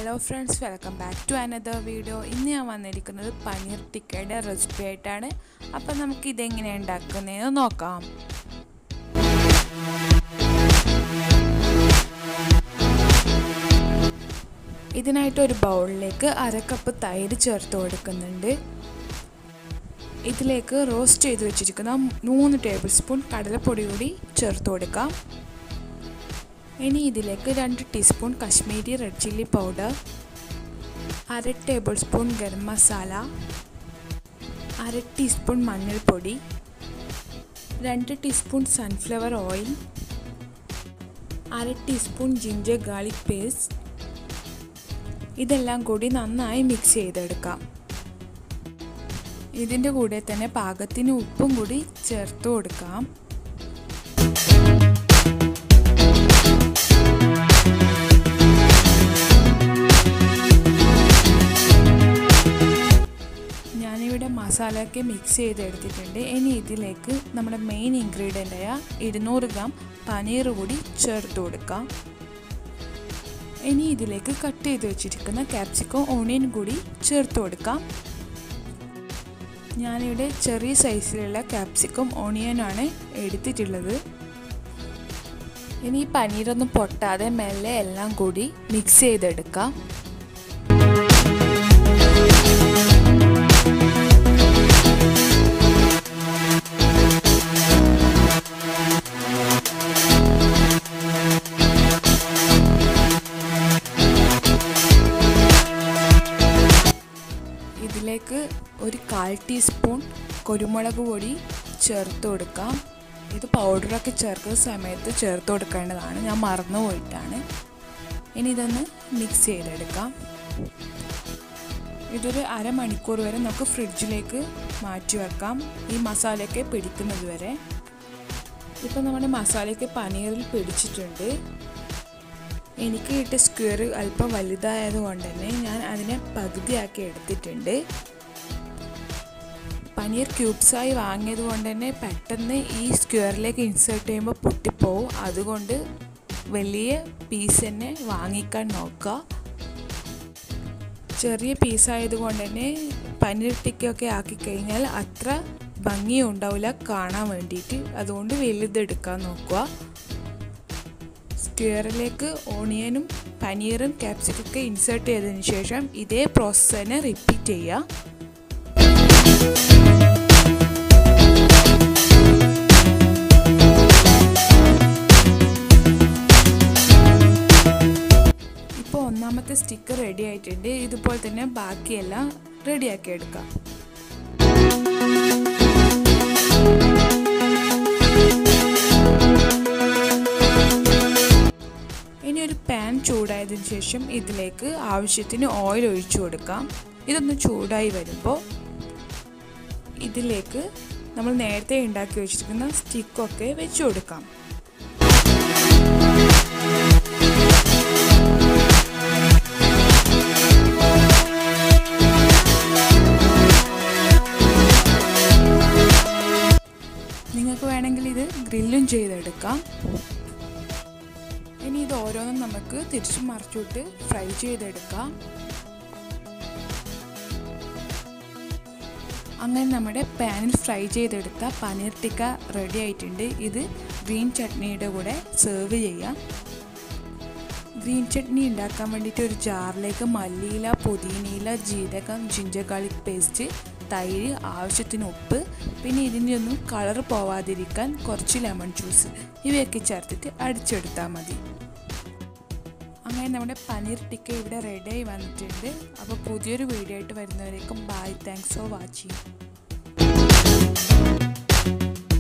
hello friends welcome back to another video ഇന്ന് ഞാൻ വന്നിരിക്കുന്നത് പനീർ ടിക്കയുടെ റെസിപ്പി ആയിട്ടാണ് അപ്പം നമുക്ക് ഇതെങ്ങനെയാണ് ഉണ്ടാക്കുന്നതെന്ന് നോക്കാം ഇതിനായിട്ട് ഒരു ബൗളിലേക്ക് അര കപ്പ് തൈര് ചേർത്ത് കൊടുക്കുന്നുണ്ട് ഇതിലേക്ക് റോസ്റ്റ് ചെയ്ത് വെച്ചിരിക്കുന്ന മൂന്ന് ടേബിൾ സ്പൂൺ കടലപ്പൊടി കൂടി ചേർത്ത് കൊടുക്കാം ഇനി ഇതിലേക്ക് രണ്ട് teaspoon Kashmiri red chilli powder അര ടേബിൾ സ്പൂൺ ഗരം മസാല അര ടീസ്പൂൺ മഞ്ഞൾപ്പൊടി രണ്ട് ടീസ്പൂൺ സൺഫ്ലവർ ഓയിൽ അര ടീസ്പൂൺ ജിഞ്ചർ ഗാർലിക് പേസ്റ്റ് ഇതെല്ലാം കൂടി നന്നായി മിക്സ് ചെയ്തെടുക്കാം ഇതിൻ്റെ കൂടെ തന്നെ പാകത്തിന് ഉപ്പും കൂടി ചേർത്ത് കൊടുക്കാം ഞാനിവിടെ മസാലയൊക്കെ മിക്സ് ചെയ്തെടുത്തിട്ടുണ്ട് ഇനി ഇതിലേക്ക് നമ്മുടെ മെയിൻ ഇൻഗ്രീഡിയൻ്റായ ഇരുന്നൂറ് ഗ്രാം പനീർ കൂടി ചേർത്ത് കൊടുക്കാം ഇനി ഇതിലേക്ക് കട്ട് ചെയ്ത് വെച്ചിരിക്കുന്ന ക്യാപ്സിക്കോ ഓണിയൻ കൂടി ചേർത്ത് കൊടുക്കാം ഞാനിവിടെ ചെറിയ സൈസിലുള്ള ക്യാപ്സിക്കം ഓണിയനാണ് എടുത്തിട്ടുള്ളത് ഇനി ഈ പനീരൊന്നും പൊട്ടാതെ മെല്ലെ എല്ലാം കൂടി മിക്സ് ചെയ്തെടുക്കാം ഇതിലേക്ക് ഒരു കാൽ ടീസ്പൂൺ കുരുമുളക് പൊടി ചേർത്ത് കൊടുക്കാം ഇത് പൗഡറൊക്കെ ചേർക്കുന്ന സമയത്ത് ചേർത്ത് കൊടുക്കേണ്ടതാണ് ഞാൻ മറന്നു പോയിട്ടാണ് ഇനി ഇതൊന്ന് മിക്സ് ചെയ്തെടുക്കാം ഇതൊരു അരമണിക്കൂർ വരെ നമുക്ക് ഫ്രിഡ്ജിലേക്ക് മാറ്റി വെക്കാം ഈ മസാലയൊക്കെ പിടിക്കുന്നത് വരെ ഇപ്പോൾ നമ്മുടെ മസാലയൊക്കെ പനീറിൽ പിടിച്ചിട്ടുണ്ട് എനിക്ക് കിട്ടിയ സ്ക്വയർ അല്പം വലുതായത് കൊണ്ട് തന്നെ ഞാൻ അതിനെ പകുതിയാക്കി എടുത്തിട്ടുണ്ട് പനീർ ക്യൂബ്സായി വാങ്ങിയത് കൊണ്ട് തന്നെ പെട്ടെന്ന് ഈ സ്ക്വയറിലേക്ക് ഇൻസേർട്ട് ചെയ്യുമ്പോൾ പൊട്ടിപ്പോവും അതുകൊണ്ട് വലിയ പീസ് തന്നെ വാങ്ങിക്കാൻ നോക്കുക ചെറിയ പീസായത് കൊണ്ട് തന്നെ പനീർ ടിക്കൊക്കെ ആക്കി കഴിഞ്ഞാൽ അത്ര ഭംഗിയും ഉണ്ടാവില്ല കാണാൻ വേണ്ടിയിട്ട് അതുകൊണ്ട് വലുതെടുക്കാൻ നോക്കുക സ്ക്വയറിലേക്ക് ഓണിയനും പനീറും ക്യാപ്സിക്കൊക്കെ ഇൻസേർട്ട് ചെയ്തതിന് ശേഷം ഇതേ പ്രോസസ്സ് തന്നെ റിപ്പീറ്റ് ചെയ്യുക ഇപ്പോൾ ഒന്നാമത്തെ സ്റ്റിക്കർ റെഡി ആയിട്ടുണ്ട് ഇതുപോലെ തന്നെ ബാക്കിയെല്ലാം റെഡിയാക്കി എടുക്കാം ഇനി ഒരു പാൻ ചൂടായതിനു ശേഷം ഇതിലേക്ക് ആവശ്യത്തിന് ഓയിൽ ഒഴിച്ചു കൊടുക്കാം ഇതൊന്ന് ചൂടായി വരുമ്പോൾ ഇതിലേക്ക് നമ്മൾ നേരത്തെ ഉണ്ടാക്കി വെച്ചിരിക്കുന്ന സ്റ്റിക്കൊക്കെ വെച്ച് കൊടുക്കാം നിങ്ങൾക്ക് വേണമെങ്കിൽ ഇത് ഗ്രില്ലും ചെയ്തെടുക്കാം ഇനി ഇത് ഓരോന്നും നമുക്ക് തിരിച്ചു മറിച്ചിട്ട് ഫ്രൈ ചെയ്തെടുക്കാം അങ്ങനെ നമ്മുടെ പാനിൽ ഫ്രൈ ചെയ്തെടുത്ത പനീർ ടിക്ക റെഡി ആയിട്ടുണ്ട് ഇത് ഗ്രീൻ ചട്നിയുടെ കൂടെ സെർവ് ചെയ്യാം ഗ്രീൻ ചട്നി ഉണ്ടാക്കാൻ വേണ്ടിയിട്ട് ഒരു ജാറിലേക്ക് മല്ലിയില പുതിനയില ജീരകം ജിഞ്ചർ ഗാർലിക് പേസ്റ്റ് തൈര് ആവശ്യത്തിന് ഉപ്പ് പിന്നെ ഇതിൻ്റെ ഒന്നും കളർ പോവാതിരിക്കാൻ കുറച്ച് ലെമൺ ജ്യൂസ് ഇവയൊക്കെ ചേർത്തിട്ട് അടിച്ചെടുത്താൽ മതി അങ്ങനെ നമ്മുടെ പനീർ ടിക്ക ഇവിടെ റെഡിയായി വന്നിട്ടുണ്ട് അപ്പോൾ പുതിയൊരു വീഡിയോ ആയിട്ട് വരുന്നവരേക്കും ബൈ താങ്ക്സ് ഫോർ വാച്ചിങ്